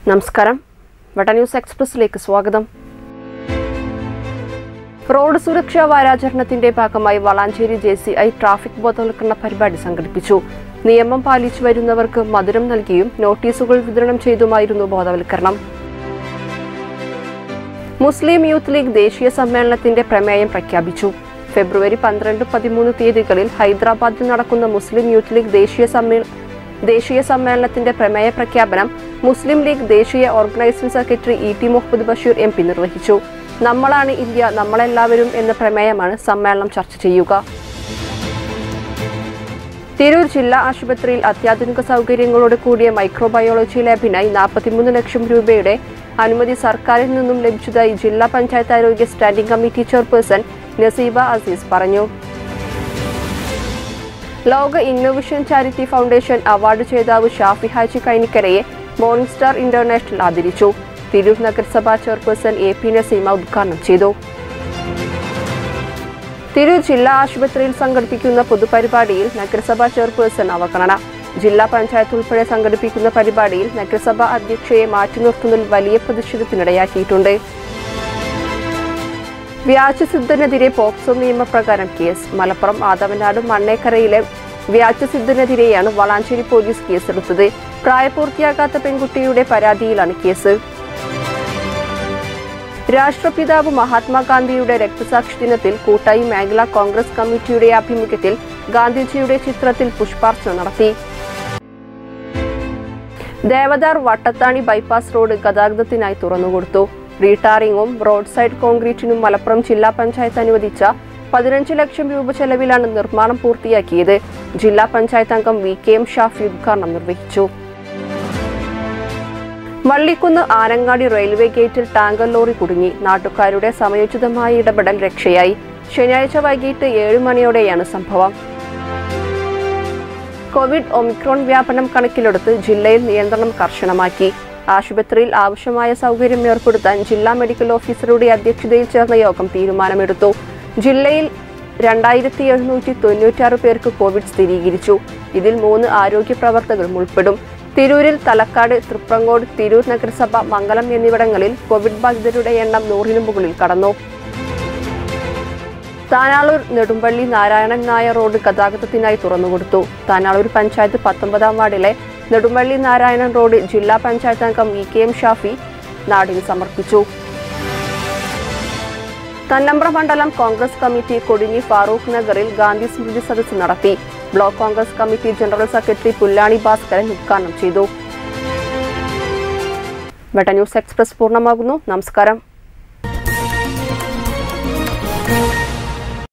നമസ്കാരം വട്ട ന്യൂസ് എക്സ്പ്രസിലേക്ക് സ്വാഗതം റോഡ് സുരക്ഷാ വാരാചരണത്തിന്റെ ഭാഗമായി Valanchery J C I traffic ബോധവൽക്കരണ പരിപാടി സംഘടിപ്പിച്ചു നിയമം പാലിച്ചു വരുന്നവർക്ക് മധുരം നൽകിയും നോട്ടീസുകൾ വിതരണം ചെയ്തുമായിരുന്നു ബോധവൽക്കരണം മുസ്ലിം യൂത്ത് ലീഗ് ദേശീയ സമ്മേളനത്തിന്റെ പ്രമേയം പ്രഖ്യാപിച്ചു ഫെബ്രുവരി പന്ത്രണ്ട് പതിമൂന്ന് തീയതികളിൽ ഹൈദരാബാദിൽ നടക്കുന്ന മുസ്ലിം യൂത്ത് ലീഗ് ദേശീയ സമ്മേള ദേശീയ സമ്മേളനത്തിന്റെ പ്രമേയ പ്രഖ്യാപനം മുസ്ലിം ലീഗ് ദേശീയ organising secretary E T Muhammad Basheer M P നിർവഹിച്ചു നമ്മളാണ് ഇന്ത്യ നമ്മളെല്ലാവരും എന്ന പ്രമേയമാണ് സമ്മേളനം ചർച്ച ചെയ്യുക തിരൂർ ജില്ലാ ആശുപത്രിയിൽ അത്യാധുനിക സൗകര്യങ്ങളോട് കൂടിയ മൈക്രോബയോളജി ലാബിനായി നാൽപ്പത്തിമൂന്ന് ലക്ഷം രൂപയുടെ അനുമതി സർക്കാരിൽ നിന്നും ലഭിച്ചതായി ജില്ലാ പഞ്ചായത്ത് ആരോഗ്യ standing committee chairperson Naseeba Azeez പറഞ്ഞു ലോക ഇന്നോവേഷൻ ചാരിറ്റി ഫൗണ്ടേഷൻ അവാർഡ് ജേതാവ് ഷാഫി ഹാജി കൈനിക്കരയെ മോർണിംഗ് സ്റ്റാർ ഇന്റർനാഷണൽ ആദരിച്ചു തിരൂർ നഗരസഭാ ചെയർപേഴ്സൺ എ പി നസീമ ഉദ്ഘാടനം ചെയ്തു തിരൂർ ജില്ലാ ആശുപത്രിയിൽ സംഘടിപ്പിക്കുന്ന പൊതുപരിപാടിയിൽ നഗരസഭാ ചെയർപേഴ്സൺ അവഗണന ജില്ലാ പഞ്ചായത്ത് ഉൾപ്പെടെ സംഘടിപ്പിക്കുന്ന പരിപാടിയിൽ നഗരസഭാ അധ്യക്ഷയെ മാറ്റി നിർത്തുന്നതിൽ വലിയ പ്രതിഷേധത്തിനിടയാക്കിയിട്ടുണ്ട് വ്യാജസിദ്ധനെതിരെ പോക്സോ നിയമപ്രകാരം കേസ് മലപ്പുറം ആദവനാട് മണ്ണേക്കരയിലെ വ്യാജസിദ്ധനെതിരെയാണ് വളാഞ്ചേരി പോലീസ് കേസെടുത്തത് പ്രായപൂർത്തിയാകാത്ത പെൺകുട്ടിയുടെ പരാതിയിലാണ് കേസ് രാഷ്ട്രപിതാവ് മഹാത്മാഗാന്ധിയുടെ രക്തസാക്ഷി ദിനത്തിൽ കൂട്ടായി മേഖലാ കോൺഗ്രസ് കമ്മിറ്റിയുടെ ആഭിമുഖ്യത്തിൽ ഗാന്ധിജിയുടെ ചിത്രത്തിൽ പുഷ്പാർച്ചന നടത്തി ദേവദാർ വട്ടത്താണി ബൈപ്പാസ് റോഡ് ഗതാഗതത്തിനായി തുറന്നുകൊടുത്തു റീടാറിംഗും റോഡ് സൈഡ് കോൺക്രീറ്റിനും മലപ്പുറം ജില്ലാ പഞ്ചായത്ത് അനുവദിച്ച പതിനഞ്ച് ലക്ഷം രൂപ ചെലവിലാണ് നിർമ്മാണം പൂർത്തിയാക്കിയത് ജില്ലാ പഞ്ചായത്ത് അംഗം വി കെ എം ഷാഫി ഉദ്ഘാടനം നിർവഹിച്ചു വള്ളിക്കുന്ന് ആനങ്ങാടി റെയിൽവേ ഗേറ്റിൽ ടാങ്കർ ലോറി കുടുങ്ങി നാട്ടുകാരുടെ സമയോചിതമായ ഇടപെടൽ രക്ഷയായി ശനിയാഴ്ച വൈകിട്ട് ഏഴ് മണിയോടെയാണ് സംഭവം കോവിഡ് ഒമിക്രോൺ വ്യാപനം കണക്കിലെടുത്ത് ജില്ലയിൽ നിയന്ത്രണം കർശനമാക്കി ആശുപത്രിയിൽ ആവശ്യമായ സൗകര്യം ഏർപ്പെടുത്താൻ ജില്ലാ മെഡിക്കൽ ഓഫീസറുടെ അധ്യക്ഷതയിൽ ചേർന്ന യോഗം തീരുമാനമെടുത്തു ജില്ലയിൽ രണ്ടായിരത്തി എഴുന്നൂറ്റി തൊണ്ണൂറ്റാറ് പേർക്ക് കോവിഡ് സ്ഥിരീകരിച്ചു ഇതിൽ മൂന്ന് ആരോഗ്യ പ്രവർത്തകരും ഉൾപ്പെടും തിരൂരിൽ തലക്കാട് തൃപ്രങ്ങോട് തിരൂർ നഗരസഭ മംഗലം എന്നിവിടങ്ങളിൽ കോവിഡ് ബാധിതരുടെ എണ്ണം നൂറിനു മുകളിൽ കടന്നു താനാളൂർ നെടുമ്പള്ളി നാരായണൻ നായർ റോഡ് ഗതാഗതത്തിനായി തുറന്നുകൊടുത്തു താനാളൂർ പഞ്ചായത്ത് പത്തൊമ്പതാം വാർഡിലെ നെടുമ്പള്ളി നാരായണൻ റോഡ് ജില്ലാ പഞ്ചായത്ത് അംഗം വി കെ എം ഷാഫി നാടിന് സമർപ്പിച്ചു തന്നമ്പ്ര മണ്ഡലം കോൺഗ്രസ് കമ്മിറ്റി കൊടിഞ്ഞി ഫാറൂഖ് നഗറിൽ ഗാന്ധി സ്മൃതി സദസ്സ് നടത്തി block Congress committee general secretary Pullani Bhaskaran ഉദ്ഘാടനം ചെയ്തു വെട്ട ന്യൂസ് എക്സ്പ്രസ് പൂർണ്ണമാകുന്നു നമസ്കാരം